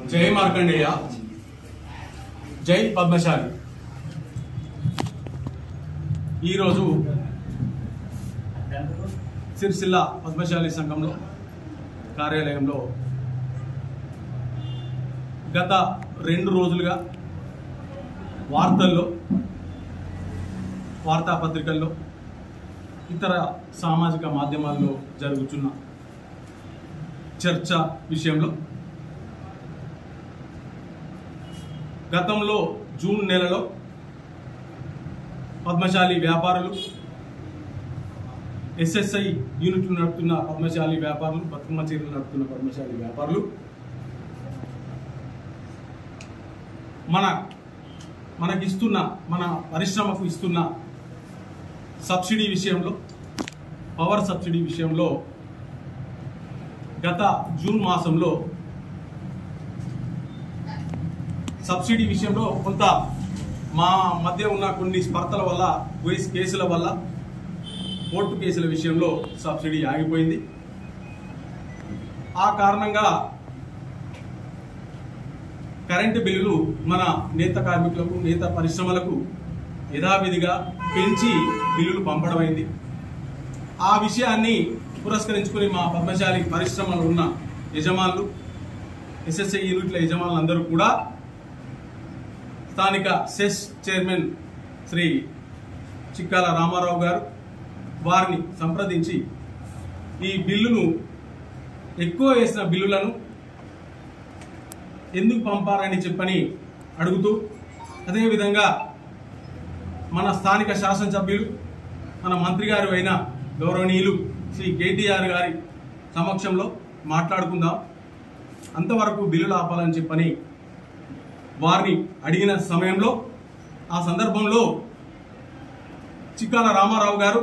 జై మార్కండేయ జై పద్మశాలి ఈరోజు సిరిసిల్ల పద్మశాలి సంఘంలో కార్యాలయంలో గత రెండు రోజులుగా వార్తల్లో వార్తాపత్రికల్లో ఇతర సామాజిక మాధ్యమాల్లో జరుగుతున్న చర్చ విషయంలో గతంలో జూన్ నెలలో పద్మశాలి వ్యాపారులు ఎస్ఎస్ఐ యూనిట్లు నడుపుతున్న పద్మశాలి వ్యాపారులు బతుకమ్మ చీరలు నడుపుతున్న పద్మశాలి వ్యాపారులు మన మనకిస్తున్న మన పరిశ్రమకు ఇస్తున్న సబ్సిడీ విషయంలో పవర్ సబ్సిడీ విషయంలో గత జూన్ మాసంలో సబ్సిడీ విషయంలో కొంత మా మధ్య ఉన్న కొన్ని స్పర్ధల వల్ల కేసు- కేసుల వల్ల కోర్టు కేసుల విషయంలో సబ్సిడీ ఆగిపోయింది ఆ కారణంగా కరెంటు బిల్లులు మన నేత కార్మికులకు నేత పరిశ్రమలకు యథావిధిగా పెంచి బిల్లులు పంపడమైంది ఆ విషయాన్ని పురస్కరించుకుని మా పద్మశాలి పరిశ్రమలో ఉన్న యజమానులు ఎస్ఎస్ఐ యూనిట్ల యజమానులందరూ కూడా స్థానిక సెస్ చైర్మన్ శ్రీ చిక్కాల రామారావు గారు వారిని సంప్రదించి ఈ బిల్లును ఎక్కువ వేసిన బిల్లులను ఎందుకు పంపారని చెప్పని అడుగుతూ అదేవిధంగా మన స్థానిక శాసనసభ్యులు మన మంత్రి గారు అయిన గౌరవనీయులు శ్రీ కేటీఆర్ గారి సమక్షంలో మాట్లాడుకుందాం అంతవరకు బిల్లులు ఆపాలని చెప్పని వారిని అడిగిన సమయంలో ఆ సందర్భంలో చిక్కాల రామారావు గారు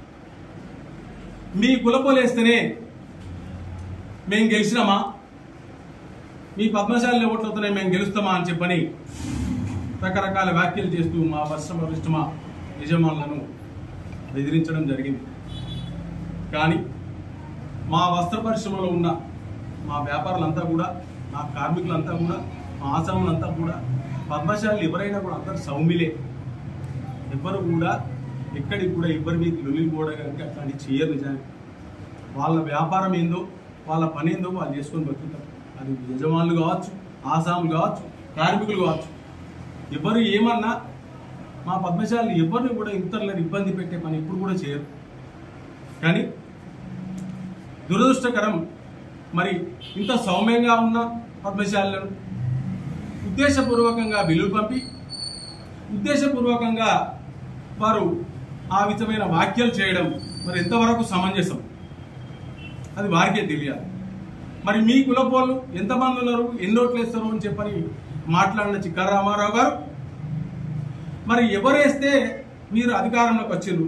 మీ కులపోలేస్తేనే మేము గెలిచినామా మీ పద్మశాలి ఓట్లతోనే మేము గెలుస్తామా అని చెప్పని రకరకాల వ్యాఖ్యలు చేస్తూ మా పరిశ్రమ పరిశ్రమ యజమానులను బెదిరించడం జరిగింది కానీ మా వస్త్ర పరిశ్రమలో ఉన్న మా వ్యాపారులంతా కూడా మా కార్మికులంతా కూడా మా ఆశ్రములంతా కూడా పద్మశాలి ఎవరైనా కూడా అందరు సౌమిలే ఎవరు కూడా ఎక్కడికి కూడా ఎవరి మీద లొల్లి కూడా కనుక అట్లాంటి చేయరు నిజానికి వాళ్ళ వ్యాపారం ఏందో వాళ్ళ పని ఏందో వాళ్ళు చేసుకొని బతుకుతారు అది యజమానులు కావచ్చు ఆసాములు కావచ్చు కార్మికులు కావచ్చు ఎవరు ఏమన్నా మా పద్మశాలి ఎవరిని కూడా ఇతరులను ఇబ్బంది పెట్టే పని ఇప్పుడు కూడా చేయరు కానీ దురదృష్టకరం మరి ఇంత సౌమ్యంగా ఉన్న పద్మశాలను ఉద్దేశపూర్వకంగా బిల్లులు పంపి ఉద్దేశపూర్వకంగా వారు ఆ విధమైన వ్యాఖ్యలు చేయడం మరి ఎంతవరకు సమంజసం అది వారికే తెలియాలి మరి మీ కులపోళ్ళు ఎంతమంది ఉన్నారు ఎన్ని ఓట్లు వేస్తారు అని చెప్పని మాట్లాడిన చిక్కార రామారావు గారు మరి ఎవరు వేస్తే మీరు అధికారంలోకి వచ్చిండ్రు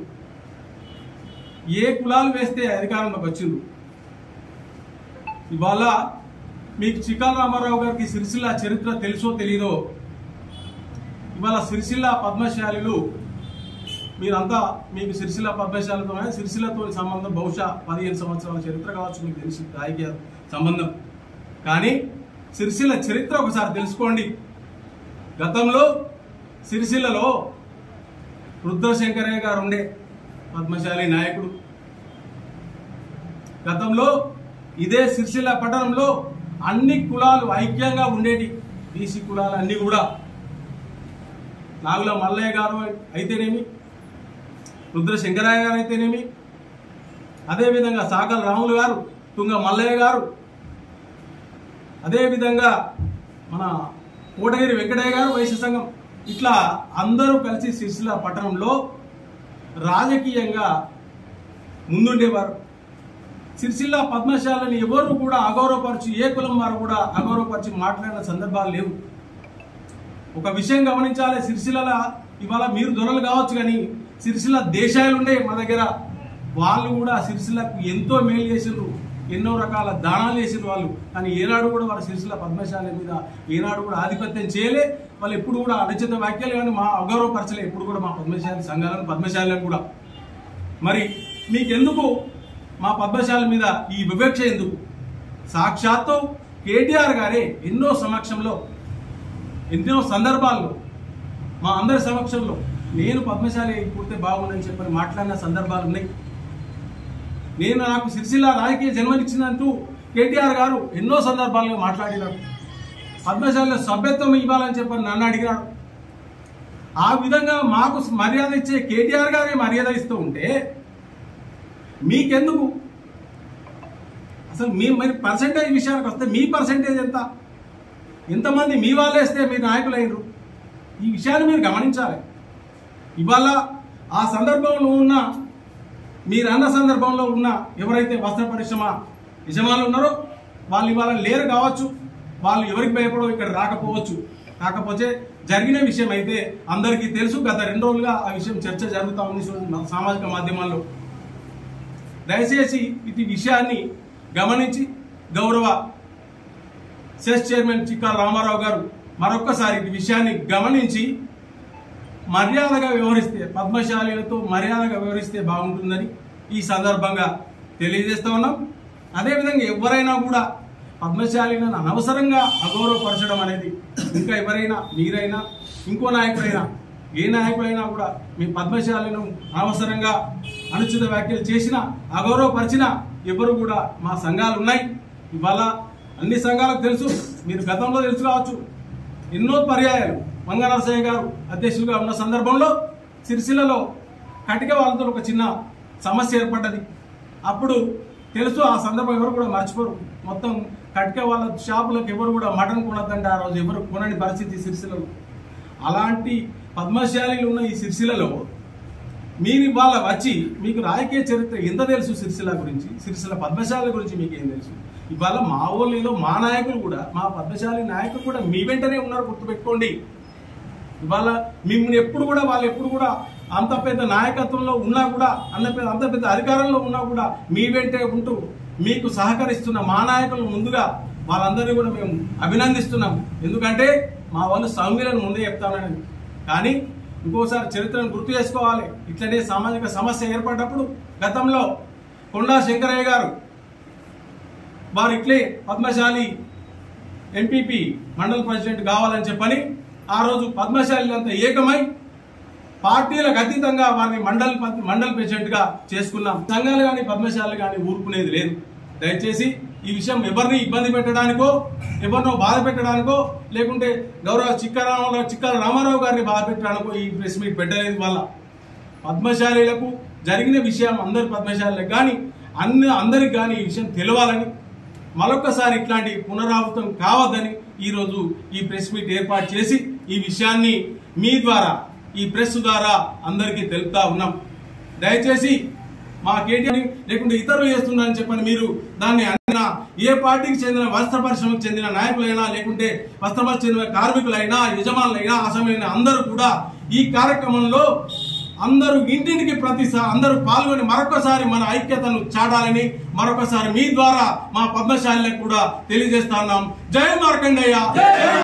ఏ కులాలు వేస్తే అధికారంలోకి వచ్చిండ్రు ఇవాళ మీకు చిక్కాల రామారావు గారికి సిరిసిల్ల చరిత్ర తెలుసో తెలీదో ఇవాళ సిరిసిల్ల పద్మశాలిలు మీరంతా మీకు సిరిసిల్ల పద్మశాలతో సిరిసిల్లతో సంబంధం బహుశా పదిహేను సంవత్సరాల చరిత్ర కావచ్చు మీకు తెలిసి రాజకీయ సంబంధం కానీ సిరిసిల్ల చరిత్ర ఒకసారి తెలుసుకోండి గతంలో సిరిసిల్లలో రుద్రశంకరయ్య గారు ఉండే పద్మశాలి నాయకుడు గతంలో ఇదే సిరిసిల్ల పట్టణంలో అన్ని కులాలు ఐక్యంగా ఉండేటి బీసీ కులాలు అన్ని కూడా నాగుల మల్లయ్య గారు అయితేనేమి రుద్ర శంకరయ్య గారు అయితేనేమి అదేవిధంగా సాకల రాములు గారు తుంగ మల్లయ్య గారు అదేవిధంగా మన కోటగిరి వెంకటయ్య గారు వైశ్య సంఘం ఇట్లా అందరూ కలిసి సిరిసిల్ల పట్టణంలో రాజకీయంగా ముందుండేవారు సిరిసిల్ల పద్మశాలని ఎవరు కూడా అగౌరవపరిచి ఏ కులం వారు కూడా అగౌరవపరిచి మాట్లాడిన సందర్భాలు లేవు ఒక విషయం గమనించాలి సిరిసిల్ల ఇవాళ మీరు దొరలు కావచ్చు కానీ సిరిసిల్ల దేశాలు ఉండే మా దగ్గర వాళ్ళు కూడా సిరిసిల్లకు ఎంతో మేలు చేసిండ్రు ఎన్నో రకాల దానాలు చేసిండ్రు వాళ్ళు కానీ ఏనాడు కూడా వాళ్ళ సిరిసిల్ల పద్మశాల మీద ఏనాడు కూడా ఆధిపత్యం చేయలే వాళ్ళు ఎప్పుడు కూడా అనుచిత వ్యాఖ్యలు కానీ మా అగౌరవపరచలే ఎప్పుడు కూడా మా పద్మశాలి సంఘాలను పద్మశాలను కూడా మరి మీకెందుకు మా పద్మశాల మీద ఈ వివక్ష ఎందుకు సాక్షాత్తు కేటీఆర్ గారే ఎన్నో సమక్షంలో ఎన్నో సందర్భాల్లో మా అందరి సమక్షంలో నేను పద్మశాలి పూర్తి బాగుందని చెప్పని మాట్లాడిన సందర్భాలు ఉన్నాయి నేను నాకు సిరిసిల్ల రాజకీయ జన్మనిచ్చిందంటూ కేటీఆర్ గారు ఎన్నో సందర్భాల్లో మాట్లాడినారు పద్మశాలిలో సభ్యత్వం ఇవ్వాలని చెప్పని నన్ను అడిగినాడు ఆ విధంగా మాకు మర్యాద ఇచ్చే కేటీఆర్ గారే మర్యాద ఇస్తూ ఉంటే మీకెందుకు అసలు మీ మరి పర్సంటేజ్ విషయానికి వస్తే మీ పర్సంటేజ్ ఎంత ఎంతమంది మీ వాళ్ళు వేస్తే మీరు నాయకులు అయినరు ఈ విషయాన్ని మీరు గమనించాలి ఇవాళ ఆ సందర్భంలో ఉన్న మీరు అన్న సందర్భంలో ఉన్న ఎవరైతే వస్త్ర పరిశ్రమ యజమానులు ఉన్నారో వాళ్ళు ఇవాళ లేరు కావచ్చు వాళ్ళు ఎవరికి భయపడో ఇక్కడ రాకపోవచ్చు కాకపోతే జరిగిన విషయం అయితే అందరికీ తెలుసు గత రెండు రోజులుగా ఆ విషయం చర్చ జరుగుతూ ఉంది సో- సామాజిక మాధ్యమాల్లో దయచేసి ఇది విషయాన్ని గమనించి గౌరవ సెస్ చైర్మన్ చిక్కా రామారావు గారు మరొక్కసారి ఈ విషయాన్ని గమనించి మర్యాదగా వ్యవహరిస్తే పద్మశాలీలతో మర్యాదగా వ్యవహరిస్తే బాగుంటుందని ఈ సందర్భంగా తెలియజేస్తా ఉన్నాం అదేవిధంగా ఎవరైనా కూడా పద్మశాలీలను అనవసరంగా అగౌరవపరచడం అనేది ఇంకా ఎవరైనా మీరైనా ఇంకో నాయకుడైనా ఏ నాయకుడైనా కూడా మీ పద్మశాలను అనవసరంగా అనుచిత వ్యాఖ్యలు చేసినా అగౌరవపరిచినా ఎవరు కూడా మా సంఘాలు ఉన్నాయి ఇవాళ అన్ని సంఘాలకు తెలుసు మీరు గతంలో తెలుసు కావచ్చు ఎన్నో పర్యాయాలు మంగ నరసయ్య గారు అధ్యక్షులుగా ఉన్న సందర్భంలో సిరిసిల్లలో కటిక వాళ్ళతో ఒక చిన్న సమస్య ఏర్పడ్డది అప్పుడు తెలుసు ఆ సందర్భం ఎవరు కూడా మర్చిపోరు మొత్తం కటిక వాళ్ళ షాపులకు ఎవరు కూడా మటన్ కొనద్దంటే ఆ రోజు ఎవరు కొనని పరిస్థితి సిరిసిల్లలో అలాంటి పద్మశాలీలు ఉన్న ఈ సిరిసిల్లలో మీరు ఇవాళ వచ్చి మీకు రాజకీయ చరిత్ర ఎంత తెలుసు సిరిసిల్ల గురించి సిరిసిల్ల పద్మశాల గురించి మీకు ఏం తెలుసు ఇవాళ మా వాళ్ళు ఏదో మా నాయకులు కూడా మా పద్మశాలి నాయకులు కూడా మీ వెంటనే ఉన్నారు గుర్తుపెట్టుకోండి ఇవాళ మిమ్మల్ని ఎప్పుడు కూడా వాళ్ళు ఎప్పుడు కూడా అంత పెద్ద నాయకత్వంలో ఉన్నా కూడా అంత పెద్ద అంత పెద్ద అధికారంలో ఉన్నా కూడా మీ వెంటే ఉంటూ మీకు సహకరిస్తున్న మా నాయకులు ముందుగా వాళ్ళందరినీ కూడా మేము అభినందిస్తున్నాం ఎందుకంటే మా వాళ్ళు సౌమ్యులను ముందే చెప్తానని కానీ ఇంకోసారి చరిత్రను గుర్తు చేసుకోవాలి ఇట్లనే సామాజిక సమస్య ఏర్పడినప్పుడు గతంలో కొండా శంకరయ్య గారు వారు ఇట్లే పద్మశాలి ఎంపీపీ మండల ప్రెసిడెంట్ కావాలని చెప్పని ఆ రోజు పద్మశాలిలంతా ఏకమై పార్టీలకు అతీతంగా వారిని మండల్ పద్- మండల్ ప్రెసిడెంట్ గా చేసుకున్నాం సంఘాలు కానీ పద్మశాలలు కానీ ఊరుకునేది లేదు దయచేసి ఈ విషయం ఎవరిని ఇబ్బంది పెట్టడానికో ఎవరినో బాధ పెట్టడానికో లేకుంటే గౌరవ చిక్కరామారావు చిక్కల రామారావు గారిని బాధ పెట్టడానికో ఈ ప్రెస్ మీట్ పెట్టలేదు వల్ల పద్మశాలీలకు జరిగిన విషయం అందరి పద్మశాలకు కానీ అన్ని అందరికి కానీ ఈ విషయం తెలవాలని మరొకసారి ఇట్లాంటి పునరావృతం కావద్దని ఈరోజు ఈ ప్రెస్ మీట్ ఏర్పాటు చేసి ఈ విషయాన్ని మీ ద్వారా ఈ ప్రెస్ ద్వారా అందరికీ తెలుపుతా ఉన్నాం దయచేసి మా కేటీఆర్ లేకుంటే ఇతరులు చేస్తున్నారని చెప్పని మీరు దాన్ని అన్న ఏ పార్టీకి చెందిన వస్త్ర పరిశ్రమకు చెందిన నాయకులైనా లేకుంటే వస్త్ర పరిశ్రమకు చెందిన కార్మికులైనా యజమానులైనా అసెంబ్లీ అందరూ కూడా ఈ కార్యక్రమంలో అందరూ ఇంటింటికి ప్రతి అందరూ పాల్గొని మరొకసారి మన ఐక్యతను చాటాలని మరొకసారి మీ ద్వారా మా పద్మశాలకు కూడా తెలియజేస్తా ఉన్నాం జై మార్కండయ్య